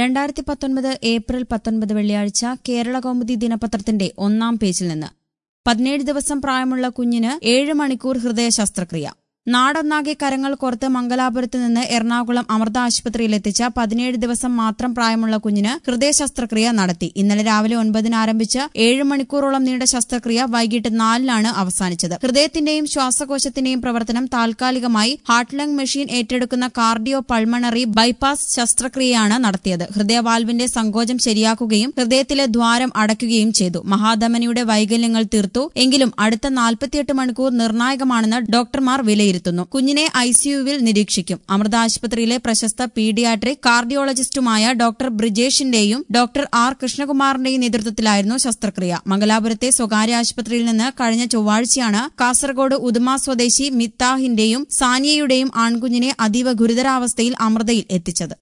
രണ്ടായിരത്തി പത്തൊൻപത് ഏപ്രിൽ പത്തൊൻപത് വെള്ളിയാഴ്ച കേരള കൗമുദി ദിനപത്രത്തിന്റെ ഒന്നാം പേജിൽ നിന്ന് പതിനേഴ് ദിവസം പ്രായമുള്ള കുഞ്ഞിന് ഏഴ് മണിക്കൂർ ഹൃദയ ശസ്ത്രക്രിയ നാടൊന്നാകെ കരങ്ങൾ കോർത്ത് മംഗലാപുരത്ത് നിന്ന് എറണാകുളം അമൃത ആശുപത്രിയിൽ എത്തിച്ച പതിനേഴ് ദിവസം മാത്രം പ്രായമുള്ള കുഞ്ഞിന് ഹൃദയ ശസ്ത്രക്രിയ നടത്തി ഇന്നലെ രാവിലെ ഒൻപതിന് ആരംഭിച്ച ഏഴ് മണിക്കൂറോളം നീണ്ട ശസ്ത്രക്രിയ വൈകിട്ട് നാലിനാണ് അവസാനിച്ചത് ഹൃദയത്തിന്റെയും ശ്വാസകോശത്തിന്റെയും പ്രവർത്തനം താൽക്കാലികമായി ഹാർട്ട് ലങ് മെഷീൻ ഏറ്റെടുക്കുന്ന കാർഡിയോ പൾമണറി ബൈപ്പാസ് ശസ്ത്രക്രിയയാണ് നടത്തിയത് ഹൃദയവാൽവിന്റെ സങ്കോചം ശരിയാക്കുകയും ഹൃദയത്തിലെ ദ്വാരം അടയ്ക്കുകയും ചെയ്തു മഹാധമനിയുടെ വൈകല്യങ്ങൾ തീർത്തു എങ്കിലും അടുത്ത നാൽപ്പത്തിയെട്ട് മണിക്കൂർ നിർണായകമാണെന്ന് ഡോക്ടർമാർ വിലയിരുത്തുന്നു കുഞ്ഞിനെ ഐസിയുവിൽ നിരീക്ഷിക്കും അമൃത ആശുപത്രിയിലെ പ്രശസ്ത പീഡിയാട്രിക് കാർഡിയോളജിസ്റ്റുമായ ഡോക്ടർ ബ്രിജേഷിന്റെയും ഡോക്ടർ ആർ കൃഷ്ണകുമാറിന്റെയും നേതൃത്വത്തിലായിരുന്നു ശസ്ത്രക്രിയ മംഗലാപുരത്തെ സ്വകാര്യ ആശുപത്രിയിൽ നിന്ന് കഴിഞ്ഞ ചൊവ്വാഴ്ചയാണ് കാസർഗോഡ് ഉദുമ സ്വദേശി മിത്താഹിന്റെയും സാനിയയുടെയും ആൺകുഞ്ഞിനെ അതീവ ഗുരുതരാവസ്ഥയിൽ അമൃതയിൽ എത്തിച്ചത്